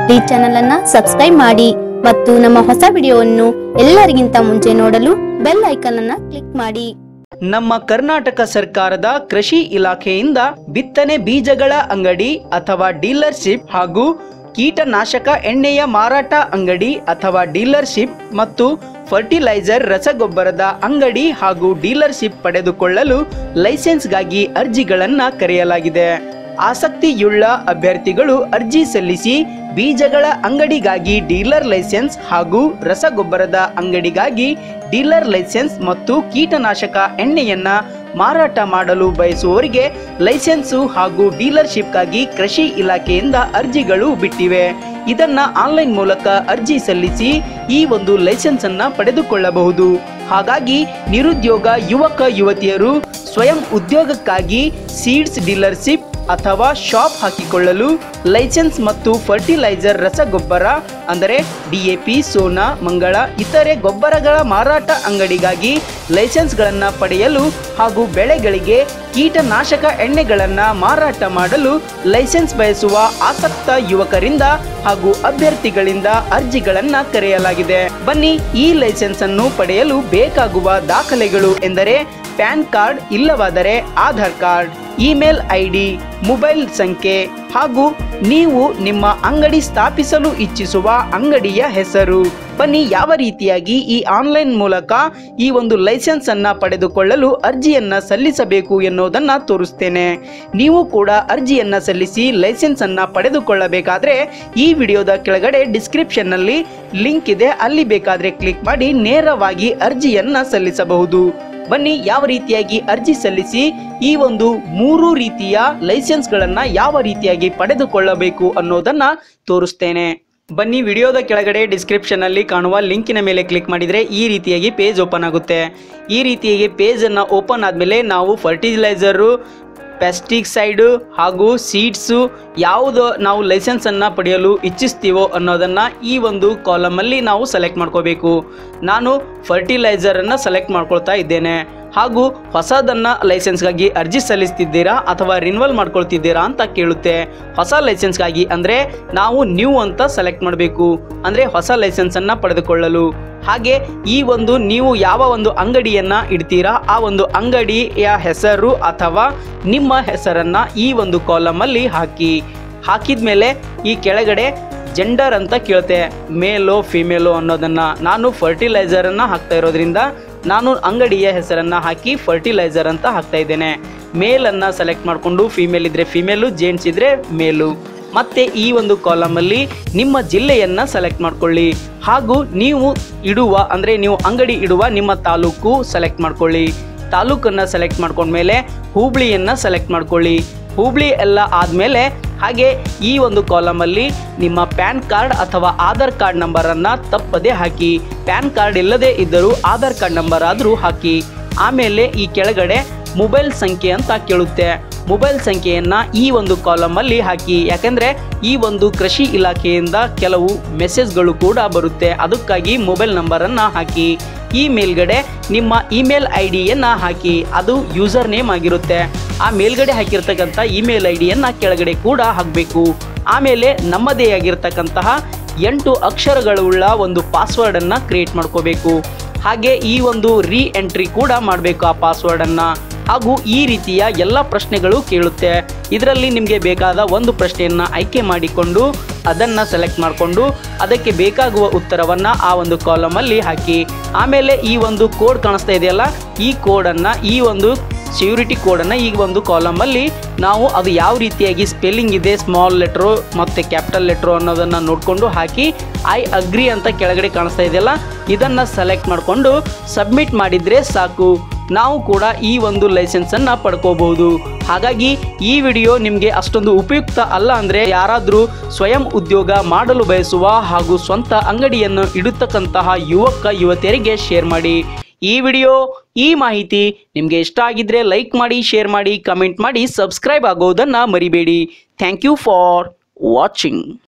ಈ ಚಾನೆಲ್ ಅನ್ನ ಸಬ್ಸ್ಕ್ರೈಬ್ ಮಾಡಿ ಮತ್ತು ನಮ್ಮ ಹೊಸ ವಿಡಿಯೋವನ್ನು ಎಲ್ಲರಿಗಿಂತ ಮುಂಚೆ ನೋಡಲು ಬೆಲ್ ಐಕಾನ್ ಅನ್ನ ಕ್ಲಿಕ್ ಮಾಡಿ ನಮ್ಮ ಕರ್ನಾಟಕ ಸರ್ಕಾರದ ಕೃಷಿ ಇಲಾಖೆಯಿಂದ ಬಿತ್ತನೆ ಬೀಜಗಳ ಅಂಗಡಿ ಅಥವಾ ಡೀಲರ್ಶಿಪ್ ಹಾಗೂ ಕೀಟನಾಶಕ ಎಣ್ಣೆಯ ಮಾರಾಟ ಅಂಗಡಿ ಅಥವಾ ಡೀಲರ್ಶಿಪ್ ಮತ್ತು ಫರ್ಟಿಲೈಸರ್ ರಸಗೊಬ್ಬರದ ಅಂಗಡಿ ಹಾಗೂ ಡೀಲರ್ಶಿಪ್ ಪಡೆದುಕೊಳ್ಳಲು ಲೈಸೆನ್ಸ್ಗಾಗಿ ಅರ್ಜಿಗಳನ್ನು ಕರೆಯಲಾಗಿದೆ ಆಸಕ್ತಿಯುಳ್ಳ ಅಭ್ಯರ್ಥಿಗಳು ಅರ್ಜಿ ಸಲ್ಲಿಸಿ ಬೀಜಗಳ ಅಂಗಡಿಗಾಗಿ ಡೀಲರ್ ಲೈಸೆನ್ಸ್ ಹಾಗೂ ರಸಗೊಬ್ಬರದ ಅಂಗಡಿಗಾಗಿ ಡೀಲರ್ ಲೈಸೆನ್ಸ್ ಮತ್ತು ಕೀಟನಾಶಕ ಎಣ್ಣೆಯನ್ನ ಮಾರಾಟ ಮಾಡಲು ಬಯಸುವವರಿಗೆ ಲೈಸೆನ್ಸು ಹಾಗೂ ಡೀಲರ್ಶಿಪ್ಗಾಗಿ ಕೃಷಿ ಇಲಾಖೆಯಿಂದ ಅರ್ಜಿಗಳು ಬಿಟ್ಟಿವೆ ಇದನ್ನ ಆನ್ಲೈನ್ ಮೂಲಕ ಅರ್ಜಿ ಸಲ್ಲಿಸಿ ಈ ಒಂದು ಲೈಸೆನ್ಸ್ ಅನ್ನ ಪಡೆದುಕೊಳ್ಳಬಹುದು ಹಾಗಾಗಿ ನಿರುದ್ಯೋಗ ಯುವಕ ಯುವತಿಯರು ಸ್ವಯಂ ಉದ್ಯೋಗಕ್ಕಾಗಿ ಸೀಡ್ಸ್ ಡೀಲರ್ಶಿಪ್ ಅಥವಾ ಶಾಪ್ ಹಾಕಿಕೊಳ್ಳಲು ಲೈಸೆನ್ಸ್ ಮತ್ತು ಫರ್ಟಿಲೈಸರ್ ರಸಗೊಬ್ಬರ ಅಂದರೆ ಡಿಎಪಿ ಸೋನಾ ಮಂಗಳ ಇತರೆ ಗೊಬ್ಬರಗಳ ಮಾರಾಟ ಅಂಗಡಿಗಾಗಿ ಲೈಸೆನ್ಸ್ಗಳನ್ನು ಪಡೆಯಲು ಹಾಗೂ ಬೆಳೆಗಳಿಗೆ ಕೀಟನಾಶಕ ಎಣ್ಣೆಗಳನ್ನು ಮಾರಾಟ ಮಾಡಲು ಲೈಸೆನ್ಸ್ ಬಯಸುವ ಆಸಕ್ತ ಯುವಕರಿಂದ ಹಾಗೂ ಅಭ್ಯರ್ಥಿಗಳಿಂದ ಅರ್ಜಿಗಳನ್ನು ಕರೆಯಲಾಗಿದೆ ಬನ್ನಿ ಈ ಲೈಸೆನ್ಸ್ ಅನ್ನು ಪಡೆಯಲು ಬೇಕಾಗುವ ದಾಖಲೆಗಳು ಎಂದರೆ ಪ್ಯಾನ್ ಕಾರ್ಡ್ ಇಲ್ಲವಾದರೆ Aadhaar card email I D mobile ಸಂಖ್ಯೆ ಹಾಗೂ ನೀವು ನಿಮ್ಮ ಅಂಗಡಿ ಸ್ಥಾಪಿಸಲು ಇಚ್ಛಿಸುವ ಅಂಗಡಿಯ ಹೆಸರು ಬನ್ನಿ ಯಾವ ರೀತಿಯಾಗಿ ಈ ಆನ್ಲೈನ್ ಮೂಲಕ ಈ ಒಂದು ಲೈಸೆನ್ಸ್ ಅನ್ನ ಪಡೆದುಕೊಳ್ಳಲು ಅರ್ಜಿಯನ್ನ ಸಲ್ಲಿಸಬೇಕು ಎನ್ನುವುದನ್ನ ತೋರಿಸ್ತೇನೆ ನೀವು ಕೂಡ ಅರ್ಜಿಯನ್ನ ಸಲ್ಲಿಸಿ ಲೈಸೆನ್ಸ್ ಅನ್ನ ಪಡೆದುಕೊಳ್ಳಬೇಕಾದ್ರೆ ಈ ವಿಡಿಯೋದ ಕೆಳಗಡೆ ಡಿಸ್ಕ್ರಿಪ್ಷನ್ ನಲ್ಲಿ ಲಿಂಕ್ ಇದೆ ಅಲ್ಲಿ ಬೇಕಾದ್ರೆ ಕ್ಲಿಕ್ ಮಾಡಿ ನೇರವಾಗಿ ಅರ್ಜಿಯನ್ನ ಸಲ್ಲಿಸಬಹುದು ಬನ್ನಿ ಯಾವ ರೀತಿಯಾಗಿ ಅರ್ಜಿ ಸಲ್ಲಿಸಿ ಈ ಒಂದು ಮೂರು ರೀತಿಯ ಲೈಸೆನ್ಸ್ಗಳನ್ನ ಯಾವ ರೀತಿಯಾಗಿ ಪಡೆದುಕೊಳ್ಳಬೇಕು ಅನ್ನೋದನ್ನ ತೋರಿಸ್ತೇನೆ ಬನ್ನಿ ವಿಡಿಯೋದ ಕೆಳಗಡೆ ಡಿಸ್ಕ್ರಿಪ್ಷನ್ ಅಲ್ಲಿ ಕಾಣುವ ಲಿಂಕಿನ ಮೇಲೆ ಕ್ಲಿಕ್ ಮಾಡಿದರೆ ಈ ರೀತಿಯಾಗಿ ಪೇಜ್ ಓಪನ್ ಆಗುತ್ತೆ ಈ ರೀತಿಯಾಗಿ ಪೇಜನ್ನು ಓಪನ್ ಆದಮೇಲೆ ನಾವು ಫರ್ಟಿಲೈಸರು ಪೆಸ್ಟಿಸೈಡು ಹಾಗೂ ಸೀಡ್ಸು ಯಾವುದು ನಾವು ಲೈಸೆನ್ಸನ್ನು ಪಡೆಯಲು ಇಚ್ಛಿಸ್ತೀವೋ ಅನ್ನೋದನ್ನು ಈ ಒಂದು ಕಾಲಮಲ್ಲಿ ನಾವು ಸೆಲೆಕ್ಟ್ ಮಾಡ್ಕೋಬೇಕು ನಾನು ಫರ್ಟಿಲೈಸರನ್ನು ಸೆಲೆಕ್ಟ್ ಮಾಡ್ಕೊಳ್ತಾ ಇದ್ದೇನೆ ಹಾಗೂ ಹೊಸದನ್ನು ಲೈಸೆನ್ಸ್ಗಾಗಿ ಅರ್ಜಿ ಸಲ್ಲಿಸ್ತಿದ್ದೀರಾ ಅಥವಾ ರಿನ್ವಲ್ ಮಾಡ್ಕೊಳ್ತಿದ್ದೀರಾ ಅಂತ ಕೇಳುತ್ತೆ ಹೊಸ ಲೈಸೆನ್ಸ್ಗಾಗಿ ಅಂದರೆ ನಾವು ನ್ಯೂ ಅಂತ ಸೆಲೆಕ್ಟ್ ಮಾಡಬೇಕು ಅಂದರೆ ಹೊಸ ಲೈಸೆನ್ಸನ್ನು ಪಡೆದುಕೊಳ್ಳಲು ಹಾಗೆ ಈ ಒಂದು ನೀವು ಯಾವ ಒಂದು ಅಂಗಡಿಯನ್ನ ಇಡ್ತೀರಾ ಆ ಒಂದು ಅಂಗಡಿಯ ಹೆಸರು ಅಥವಾ ನಿಮ್ಮ ಹೆಸರನ್ನ ಈ ಒಂದು ಕಾಲಮಲ್ಲಿ ಹಾಕಿ ಹಾಕಿದ ಮೇಲೆ ಈ ಕೆಳಗಡೆ ಜೆಂಡರ್ ಅಂತ ಕೇಳುತ್ತೆ ಮೇಲೋ ಫಿಮೇಲೋ ಅನ್ನೋದನ್ನ ನಾನು ಫರ್ಟಿಲೈಸರನ್ನು ಹಾಕ್ತಾ ಇರೋದ್ರಿಂದ ನಾನು ಅಂಗಡಿಯ ಹೆಸರನ್ನು ಹಾಕಿ ಫರ್ಟಿಲೈಸರ್ ಅಂತ ಹಾಕ್ತಾ ಇದ್ದೇನೆ ಮೇಲನ್ನು ಸೆಲೆಕ್ಟ್ ಮಾಡಿಕೊಂಡು ಫಿಮೇಲ್ ಇದ್ದರೆ ಫಿಮೇಲು ಜೆಂಟ್ಸ್ ಇದ್ದರೆ ಮೇಲು ಮತ್ತೆ ಈ ಒಂದು ಕಾಲಮಲ್ಲಿ ನಿಮ್ಮ ಜಿಲ್ಲೆಯನ್ನು ಸೆಲೆಕ್ಟ್ ಮಾಡ್ಕೊಳ್ಳಿ ಹಾಗೂ ನೀವು ಇಡುವ ಅಂದರೆ ನೀವು ಅಂಗಡಿ ಇಡುವ ನಿಮ್ಮ ತಾಲೂಕು ಸೆಲೆಕ್ಟ್ ಮಾಡ್ಕೊಳ್ಳಿ ತಾಲೂಕನ್ನು ಸೆಲೆಕ್ಟ್ ಮಾಡ್ಕೊಂಡ್ಮೇಲೆ ಹೂಬ್ಳಿಯನ್ನು ಸೆಲೆಕ್ಟ್ ಮಾಡ್ಕೊಳ್ಳಿ ಹೂಬ್ಳಿ ಎಲ್ಲ ಆದಮೇಲೆ ಹಾಗೆ ಈ ಒಂದು ಕಾಲಮಲ್ಲಿ ನಿಮ್ಮ ಪ್ಯಾನ್ ಕಾರ್ಡ್ ಅಥವಾ ಆಧಾರ್ ಕಾರ್ಡ್ ನಂಬರನ್ನು ತಪ್ಪದೆ ಹಾಕಿ ಪ್ಯಾನ್ ಕಾರ್ಡ್ ಇಲ್ಲದೆ ಇದ್ದರೂ ಆಧಾರ್ ಕಾರ್ಡ್ ನಂಬರ್ ಆದರೂ ಹಾಕಿ ಆಮೇಲೆ ಈ ಕೆಳಗಡೆ ಮೊಬೈಲ್ ಸಂಖ್ಯೆ ಅಂತ ಕೇಳುತ್ತೆ ಮೊಬೈಲ್ ಸಂಖ್ಯೆಯನ್ನು ಈ ಒಂದು ಕಾಲಮಲ್ಲಿ ಹಾಕಿ ಯಾಕೆಂದರೆ ಈ ಒಂದು ಕೃಷಿ ಇಲಾಖೆಯಿಂದ ಕೆಲವು ಮೆಸೇಜ್ಗಳು ಕೂಡ ಬರುತ್ತೆ ಅದಕ್ಕಾಗಿ ಮೊಬೈಲ್ ನಂಬರನ್ನು ಹಾಕಿ ಈ ಮೇಲ್ಗಡೆ ನಿಮ್ಮ ಇಮೇಲ್ ಐ ಡಿಯನ್ನು ಹಾಕಿ ಅದು ಯೂಸರ್ ನೇಮ್ ಆಗಿರುತ್ತೆ ಆ ಮೇಲ್ಗಡೆ ಹಾಕಿರ್ತಕ್ಕಂಥ ಇಮೇಲ್ ಐ ಡಿಯನ್ನು ಕೆಳಗಡೆ ಕೂಡ ಹಾಕಬೇಕು ಆಮೇಲೆ ನಮ್ಮದೇ ಆಗಿರ್ತಕ್ಕಂತಹ ಎಂಟು ಅಕ್ಷರಗಳುಳ್ಳ ಒಂದು ಪಾಸ್ವರ್ಡನ್ನು ಕ್ರಿಯೇಟ್ ಮಾಡ್ಕೋಬೇಕು ಹಾಗೆ ಈ ಒಂದು ರೀ ಎಂಟ್ರಿ ಕೂಡ ಮಾಡಬೇಕು ಆ ಪಾಸ್ವರ್ಡನ್ನು ಹಾಗೂ ಈ ರೀತಿಯ ಎಲ್ಲ ಪ್ರಶ್ನೆಗಳು ಕೇಳುತ್ತೆ ಇದರಲ್ಲಿ ನಿಮಗೆ ಬೇಕಾದ ಒಂದು ಪ್ರಶ್ನೆಯನ್ನು ಆಯ್ಕೆ ಮಾಡಿಕೊಂಡು ಅದನ್ನು ಸೆಲೆಕ್ಟ್ ಮಾಡಿಕೊಂಡು ಅದಕ್ಕೆ ಬೇಕಾಗುವ ಉತ್ತರವನ್ನು ಆ ಒಂದು ಕಾಲಮಲ್ಲಿ ಹಾಕಿ ಆಮೇಲೆ ಈ ಒಂದು ಕೋಡ್ ಕಾಣಿಸ್ತಾ ಇದೆಯಲ್ಲ ಈ ಕೋಡನ್ನು ಈ ಒಂದು ಸೆಕ್ಯೂರಿಟಿ ಕೋಡನ್ನು ಈ ಒಂದು ಕಾಲಮಲ್ಲಿ ನಾವು ಅದು ಯಾವ ರೀತಿಯಾಗಿ ಸ್ಪೆಲ್ಲಿಂಗ್ ಇದೆ ಸ್ಮಾಲ್ ಲೆಟ್ರು ಮತ್ತು ಕ್ಯಾಪಿಟಲ್ ಲೆಟ್ರು ಅನ್ನೋದನ್ನು ನೋಡಿಕೊಂಡು ಹಾಕಿ ಐ ಅಗ್ರಿ ಅಂತ ಕೆಳಗಡೆ ಕಾಣಿಸ್ತಾ ಇದೆಯಲ್ಲ ಇದನ್ನು ಸೆಲೆಕ್ಟ್ ಮಾಡಿಕೊಂಡು ಸಬ್ಮಿಟ್ ಮಾಡಿದರೆ ಸಾಕು ನಾವು ಕೂಡ ಈ ಒಂದು ಲೈಸೆನ್ಸನ್ನು ಪಡ್ಕೋಬಹುದು ಹಾಗಾಗಿ ಈ ವಿಡಿಯೋ ನಿಮಗೆ ಅಷ್ಟೊಂದು ಉಪಯುಕ್ತ ಅಲ್ಲ ಅಂದರೆ ಯಾರಾದರೂ ಸ್ವಯಂ ಉದ್ಯೋಗ ಮಾಡಲು ಬಯಸುವ ಹಾಗೂ ಸ್ವಂತ ಅಂಗಡಿಯನ್ನು ಇಡತಕ್ಕಂತಹ ಯುವಕ ಯುವತಿಯರಿಗೆ ಶೇರ್ ಮಾಡಿ ಈ ವಿಡಿಯೋ ಈ ಮಾಹಿತಿ ನಿಮಗೆ ಇಷ್ಟ ಆಗಿದ್ರೆ ಲೈಕ್ ಮಾಡಿ ಶೇರ್ ಮಾಡಿ ಕಮೆಂಟ್ ಮಾಡಿ ಸಬ್ಸ್ಕ್ರೈಬ್ ಆಗೋದನ್ನು ಮರಿಬೇಡಿ ಥ್ಯಾಂಕ್ ಯು ಫಾರ್ ವಾಚಿಂಗ್